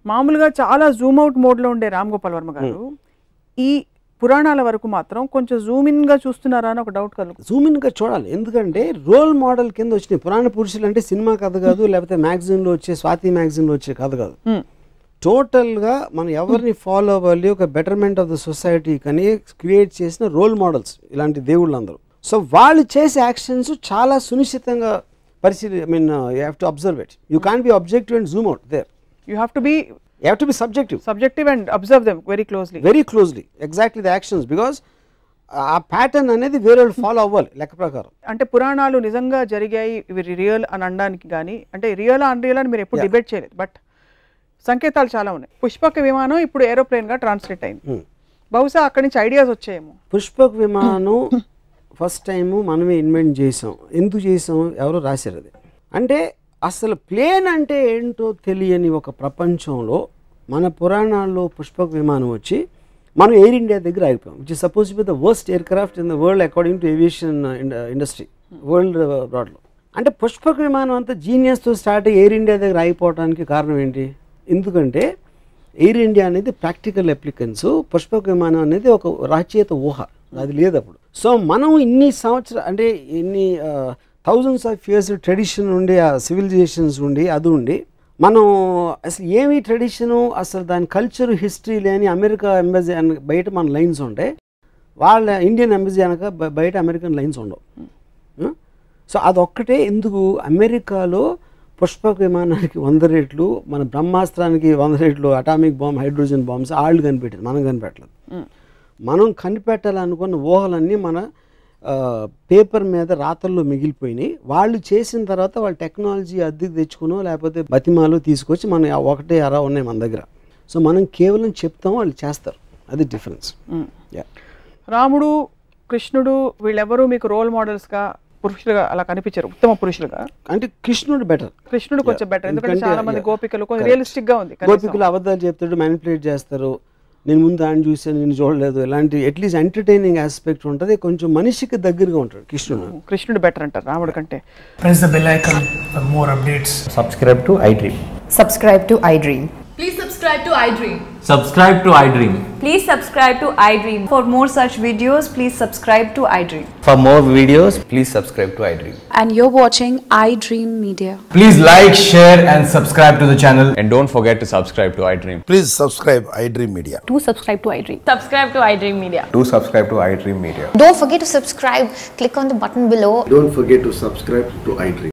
మామూలుగా చాలా Zoom out మోడ్లో ఉండే రామ్ గోపాల్ వర్మ గారు ఈ పురాణాల వరకు మాత్రం కొంచెం జూమ్ ఇన్ గా చూస్తున్నారా అని ఒక డౌట్ కలుగు జూమ్ ఇన్గా చూడాలి ఎందుకంటే రోల్ మోడల్ కింద వచ్చినాయి పురాణ పురుషులు అంటే సినిమా కథ కాదు లేకపోతే మ్యాగజైన్లో వచ్చే స్వాతి మ్యాగజైన్లో వచ్చే కథ కాదు టోటల్గా మనం ఎవరిని ఫాలో అవ్వాలి ఒక బెటర్మెంట్ ఆఫ్ ద సొసైటీ కానీ క్రియేట్ చేసిన రోల్ మోడల్స్ ఇలాంటి దేవుళ్ళు అందరూ సో వాళ్ళు చేసే యాక్షన్స్ చాలా సునిశ్చితంగా పరిశీలి I mean you have to observe it you can be objective and zoom out there you have to be you have to be subjective subjective and observe them very closely very closely exactly the actions because ఆ pattern అనేది వేరే వాళ్ళు follow అవ్వాలి లెక్క ప్రకారం అంటే పురాణాలు నిజంగా జరిగాయి ఇవి రియల్ అని అనడానికి కానీ అంటే రియల్ అన్రియల్ అని మీరు ఎప్పుడు Yeah. డిబేట్ చేయలేదు బట్ సంకేతాలు చాలా ఉన్నాయి పుష్పక విమానం ఇప్పుడు aeroplane గా ట్రాన్స్లేట్ అయింది Hmm. బహుశా అక్కడి నుంచి ఐడియాస్ వచ్చాయేమో పుష్పక్ విమానం ఫస్ట్ టైము మనమే ఇన్వెంట్ చేసాం ఎందుకు చేసాం ఎవరో రాశారు అది అంటే అసలు ప్లేన్ అంటే ఏంటో తెలియని ఒక ప్రపంచంలో మన పురాణాల్లో పుష్పక్ విమానం వచ్చి మనం ఎయిర్ ఇండియా దగ్గర ఆగిపోయాం which is suppose be the worst aircraft in the world according to aviation industry world బ్రాడ్లో అంటే పుష్పక్ విమానం అంతా జీనియస్తో స్టార్ట్ అయ్యి ఎయిర్ ఇండియా దగ్గర ఆగిపోవడానికి కారణం ఏంటి ఎందుకంటే ఎయిర్ ఇండియా అనేది ప్రాక్టికల్ అప్లికెన్స్ పుష్పక విమానం అనేది ఒక రచయిత ఊహ అది లేదు అప్పుడు సో మనం ఇన్ని సంవత్సరాలు అంటే ఇన్ని థౌజండ్స్ ఆఫ్ ఇయర్స్ ట్రెడిషన్ ఉండి ఆ సివిలైజేషన్స్ ఉండి అది ఉండి మనం అసలు ఏమి ట్రెడిషను అసలు దాని కల్చర్ హిస్టరీ లేని అమెరికా ఎంబసీ బయట మన లైన్స్ ఉంటాయి వాళ్ళ ఇండియన్ ఎంబసీ అనక బ- బయట అమెరికన్ లైన్స్ ఉండవు సో అదొక్కటే ఎందుకు అమెరికాలో పుష్పక విమానానికి వంద రేట్లు మన బ్రహ్మాస్త్రానికి వంద రేట్లు అటామిక్ బాంబ్ హైడ్రోజన్ బాంబ్స్ వాళ్ళు కనిపెట్టారు మనం కనిపెట్టలేదు మనం కనిపెట్టాలనుకున్న ఊహలన్నీ మన పేపర్ మీద రాతల్లో మిగిలిపోయినాయి వాళ్ళు చేసిన తర్వాత వాళ్ళ టెక్నాలజీ అద్దెకి తెచ్చుకునో లేకపోతే బతిమాలు తీసుకొచ్చి మన ఒకటే అరా ఉన్నాయి మన దగ్గర సో మనం కేవలం చెప్తాం వాళ్ళు చేస్తారు అది డిఫరెన్స్ యా రాముడు కృష్ణుడు వీళ్ళెవరూ మీకు రోల్ మోడల్స్గా పురుషులుగా అలా కనిపించారు ఉత్తమ పురుషులుగా అంటే కృష్ణుడు బెటర్ కృష్ణుడు కొంచెం బెటర్ ఎందుకంటే ఎందుకంటే, చాలా మంది yeah, గోపికలు కొంచెం correct. రియలిస్టిక్ గా ఉంది కనీసం. గోపికలు అబద్ధాలు చెప్తాడు మ్యానిపులేట్ చేస్తారు నేను ముందు ఆయన చూసాను నేను చూడలేదు ఇలాంటి అట్లీస్ట్ ఎంటర్టైనింగ్ ఆస్పెక్ట్ ఉంటుంది కొంచెం మనిషికి దగ్గరగా ఉంటాడు కృష్ణుడు కృష్ణుడు బెటర్ అంటారు రాముడు కంటే Press the bell icon for more updates. subscribe to iDream. Subscribe to iDream. Please subscribe to iDream. Subscribe to iDream. Please subscribe to iDream. For more such videos, please subscribe to iDream. For more videos, please subscribe to iDream. and you're watching iDream Media. Please like, share, and subscribe to the channel. And don't forget to subscribe to iDream. Please subscribe iDream Media. Do subscribe to iDream. Subscribe to iDream Media. Do subscribe to iDream Media. Don't forget to subscribe. Click on the button below Don't forget to subscribe to iDream.